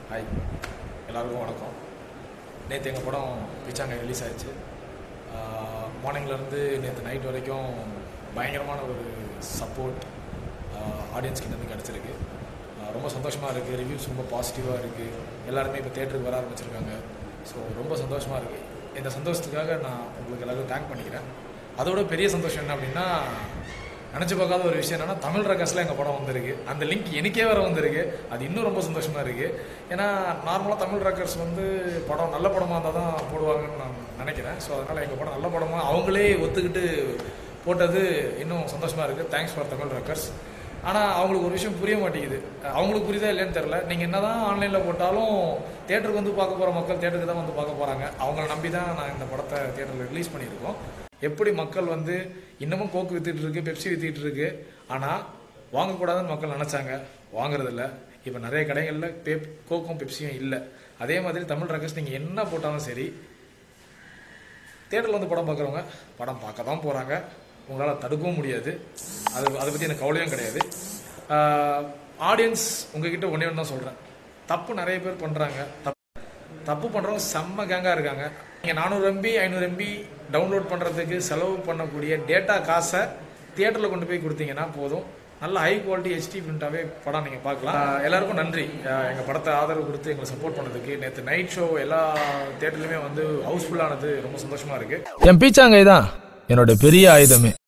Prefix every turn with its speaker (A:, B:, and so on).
A: hi எல்லாருக்கும் வணக்கம் நேற்று எங்கள் படம் பிச்சாங்க ரிலீஸ் ஆயிடுச்சு மார்னிங்லேருந்து நேற்று நைட் வரைக்கும் பயங்கரமான ஒரு சப்போர்ட் ஆடியன்ஸ் கிட்டேருந்து கிடச்சிருக்கு ஆஹ் ரொம்ப சந்தோஷமாக இருக்குது ரிவ்யூஸ் ரொம்ப பாசிட்டிவாக இருக்குது எல்லாருமே இப்போ தேட்டருக்கு வர ஆரம்பிச்சிருக்காங்க ஸோ ரொம்ப சந்தோஷமாக இருக்குது இந்த சந்தோஷத்துக்காக நான் உங்களுக்கு எல்லாருக்கும் தேங்க் பண்ணிக்கிறேன் அதோட பெரிய சந்தோஷம் என்ன அப்படின்னா நினச்சி பார்க்காத ஒரு விஷயம் என்னன்னா தமிழ் ரகஸில் எங்கள் படம் வந்திருக்கு அந்த லிங்க் எனக்கே வேற வந்திருக்கு அது இன்னும் ரொம்ப சந்தோஷமாக இருக்குது ஏன்னா நார்மலாக தமிழ் ரக்கர்ஸ் வந்து படம் நல்ல படமாக இருந்தால் தான் போடுவாங்கன்னு நான் நினைக்கிறேன் ஸோ அதனால் எங்கள் படம் நல்ல படமாக அவங்களே ஒத்துக்கிட்டு போட்டது இன்னும் சந்தோஷமாக இருக்குது தேங்க்ஸ் ஃபார் தமிழ் ரக்கர்ஸ் ஆனால் அவங்களுக்கு ஒரு விஷயம் புரிய மாட்டேங்குது அவங்களுக்கு புரியுதா இல்லைன்னு தெரில நீங்கள் என்ன தான் ஆன்லைனில் போட்டாலும் தேட்டருக்கு வந்து பார்க்க போகிற மக்கள் தேட்டருக்கு தான் வந்து பார்க்க போகிறாங்க அவங்கள நம்பி தான் நான் இந்த படத்தை தேட்டரில் ரிலீஸ் பண்ணியிருக்கோம் எப்படி மக்கள் வந்து இன்னமும் கோக்கு வித்துட்டு இருக்கு பெப்சி வித்துட்டு இருக்கு ஆனால் வாங்கக்கூடாதுன்னு மக்கள் நினச்சாங்க வாங்குறதில்ல இப்போ நிறைய கடைகளில் பெப் கோக்கும் பெப்சியும் இல்லை அதே மாதிரி தமிழ் ரகஸ் நீங்கள் என்ன போட்டாலும் சரி தேட்டரில் வந்து படம் பார்க்குறவங்க படம் பார்க்க தான் போகிறாங்க உங்களால் தடுக்கவும் முடியாது அது அதை பற்றி எனக்கு கவலையும் கிடையாது ஆடியன்ஸ் உங்ககிட்ட ஒன்றே ஒன்று தான் சொல்கிறேன் தப்பு நிறைய பேர் பண்ணுறாங்க தப்பு தப்பு பண்ணுறவங்க செம்ம கேங்காக இருக்காங்க நீங்கள் நானூறு எம்பி ஐநூறு எம்பி டவுன்லோட் பண்ணுறதுக்கு செலவு பண்ணக்கூடிய டேட்டா காசை தியேட்டரில் கொண்டு போய் கொடுத்தீங்கன்னா போதும் நல்ல ஹை குவாலிட்டி ஹெச்டி பிரிண்டாகவே படம் நீங்கள் பார்க்கலாம் ஆஹ் எல்லாருக்கும் நன்றி எங்கள் படத்தை ஆதரவு கொடுத்து எங்களை சப்போர்ட் பண்ணதுக்கு நேற்று நைட் ஷோ எல்லா தேட்டர்லையுமே வந்து ஹவுஸ்ஃபுல்லானது ரொம்ப சந்தோஷமாக இருக்குது
B: என் பீச்சாங்கை தான் என்னோட பெரிய ஆயுதமே